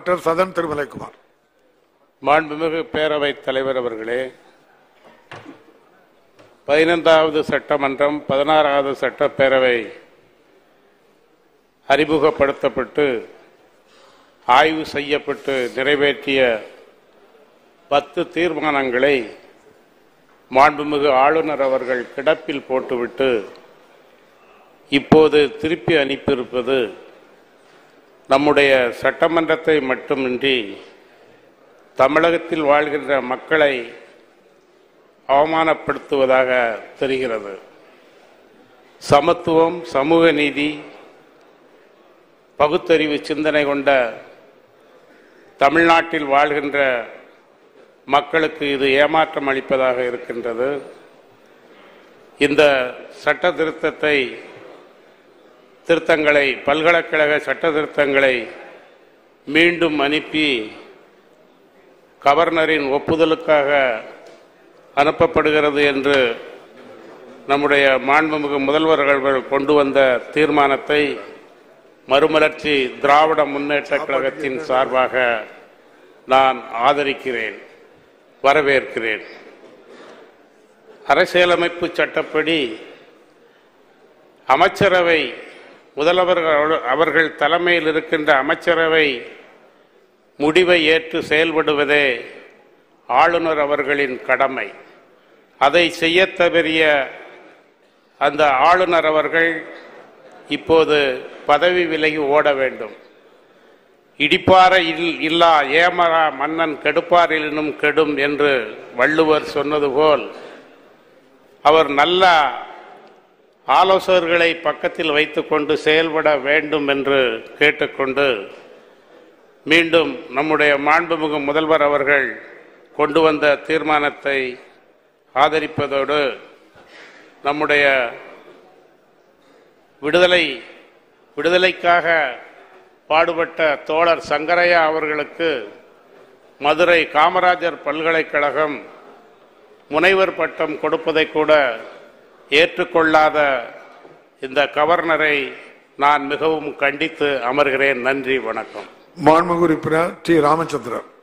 doctor Sathan Thirumalaikumar மாண்புமிகு பேரவைத் தலைவர் அவர்களே பதினைந்தாவது சட்டமன்றம் பதினாறாவது சட்டப்பேரவை அறிமுகப்படுத்தப்பட்டு ஆய்வு செய்யப்பட்டு நிறைவேற்றிய பத்து தீர்மானங்களை மாண்புமிகு ஆளுநர் அவர்கள் கிடப்பில் போட்டுவிட்டு இப்போது திருப்பி அனுப்பியிருப்பது நம்முடைய சட்டமன்றத்தை மட்டுமின்றி தமிழகத்தில் வாழ்கின்ற மக்களை அவமானப்படுத்துவதாக தெரிகிறது சமத்துவம் சமூக நீதி பகுத்தறிவு சிந்தனை கொண்ட தமிழ்நாட்டில் வாழ்கின்ற மக்களுக்கு இது ஏமாற்றம் அளிப்பதாக இருக்கின்றது இந்த சட்ட திருத்தத்தை திருத்தங்களை பல்கலைக்கழக சட்ட திருத்தங்களை மீண்டும் அனுப்பி கவர்னரின் ஒப்புதலுக்காக அனுப்பப்படுகிறது என்று நம்முடைய மாண்புமிகு முதல்வர்கள் கொண்டு வந்த தீர்மானத்தை மறுமலர்ச்சி திராவிட முன்னேற்ற கழகத்தின் சார்பாக நான் ஆதரிக்கிறேன் வரவேற்கிறேன் அரசியலமைப்பு சட்டப்படி அமைச்சரவை முதல்வர்கள் அவர்கள் தலைமையில் இருக்கின்ற அமைச்சரவை முடிவை ஏற்று செயல்படுவதே ஆளுநர் அவர்களின் கடமை அதை செய்ய தவறிய அந்த ஆளுநர் அவர்கள் இப்போது பதவி விலகி ஓட வேண்டும் இடிப்பார இல்- இல்லா ஏமரா மன்னன் கெடுப்பாரிலும் கெடும் என்று வள்ளுவர் சொன்னது போல் அவர் நல்ல ஆலோசகர்களை பக்கத்தில் வைத்துக்கொண்டு செயல்பட வேண்டும் என்று கேட்டுக்கொண்டு மீண்டும் நம்முடைய மாண்புமிகு முதல்வர் அவர்கள் கொண்டு வந்த தீர்மானத்தை ஆதரிப்பதோடு நம்முடைய விடுதலை விடுதலைக்காக பாடுபட்ட தோழர் சங்கரையா அவர்களுக்கு மதுரை காமராஜர் பல்கலைக்கழகம் முனைவர் பட்டம் கொடுப்பதை கூட ஏற்றுக்கொள்ளாத இந்த கவர்னரை நான் மிகவும் கண்டித்து அமர்கிறேன் நன்றி வணக்கம் மாண்புமிகு உறுப்பினர் டி ராமச்சந்திரன்